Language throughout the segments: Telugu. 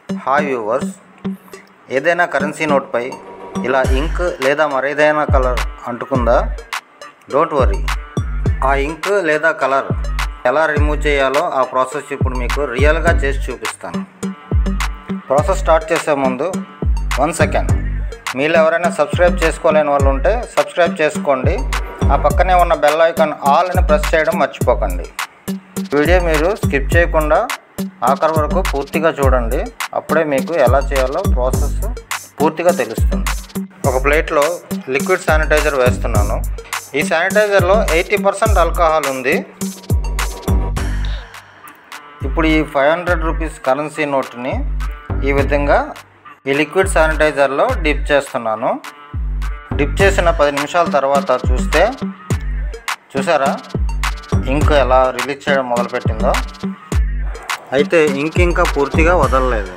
హాయ్ వ్యూవర్స్ ఏదైనా కరెన్సీ నోట్పై ఇలా ఇంక్ లేదా మరేదైనా కలర్ అంటుకుందా డోంట్ వరీ ఆ ఇంక్ లేదా కలర్ ఎలా రిమూవ్ చేయాలో ఆ ప్రాసెస్ ఇప్పుడు మీకు రియల్గా చేసి చూపిస్తాను ప్రాసెస్ స్టార్ట్ చేసే ముందు వన్ సెకండ్ మీరు ఎవరైనా సబ్స్క్రైబ్ చేసుకోలేని వాళ్ళు ఉంటే సబ్స్క్రైబ్ చేసుకోండి ఆ పక్కనే ఉన్న బెల్ ఐకాన్ ఆల్ అని ప్రెస్ చేయడం మర్చిపోకండి వీడియో మీరు స్కిప్ చేయకుండా ఆఖరి వరకు పూర్తిగా చూడండి అప్పుడే మీకు ఎలా చేయాలో ప్రాసెస్ పూర్తిగా తెలుస్తుంది ఒక ప్లేట్లో లిక్విడ్ శానిటైజర్ వేస్తున్నాను ఈ శానిటైజర్లో ఎయిటీ పర్సెంట్ ఆల్కహాల్ ఉంది ఇప్పుడు ఈ ఫైవ్ హండ్రెడ్ రూపీస్ కరెన్సీ నోట్ని ఈ విధంగా ఈ లిక్విడ్ శానిటైజర్లో డిప్ చేస్తున్నాను డిప్ చేసిన పది నిమిషాల తర్వాత చూస్తే చూసారా ఇంక్ ఎలా రిలీజ్ చేయడం మొదలుపెట్టిందో అయితే ఇంక్ ఇంకా పూర్తిగా వదలలేదు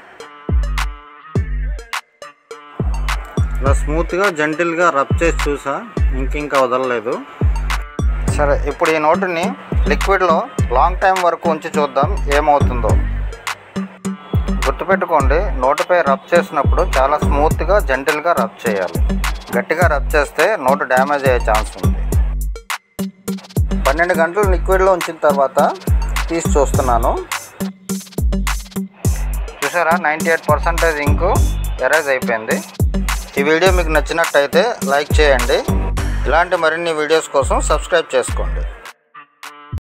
ఇలా స్మూత్గా జెంటిల్గా రబ్ చేసి చూసా ఇంక్ ఇంకా వదలలేదు సరే ఇప్పుడు ఈ నోటుని లిక్విడ్లో లాంగ్ టైం వరకు ఉంచి చూద్దాం ఏమవుతుందో గుర్తుపెట్టుకోండి నోటుపై రబ్ చేసినప్పుడు చాలా స్మూత్గా జెంటిల్గా రబ్ చేయాలి గట్టిగా రబ్ చేస్తే నోటు డ్యామేజ్ అయ్యే ఛాన్స్ ఉంది పన్నెండు గంటలు లిక్విడ్లో ఉంచిన తర్వాత తీసి చూస్తున్నాను చూసారా ninety eight percentage ink erase అయిపోయింది ఈ వీడియో మీకు నచ్చినట్టయితే లైక్ చేయండి ఇలాంటి మరిన్ని వీడియోస్ కోసం సబ్స్క్రైబ్ చేసుకోండి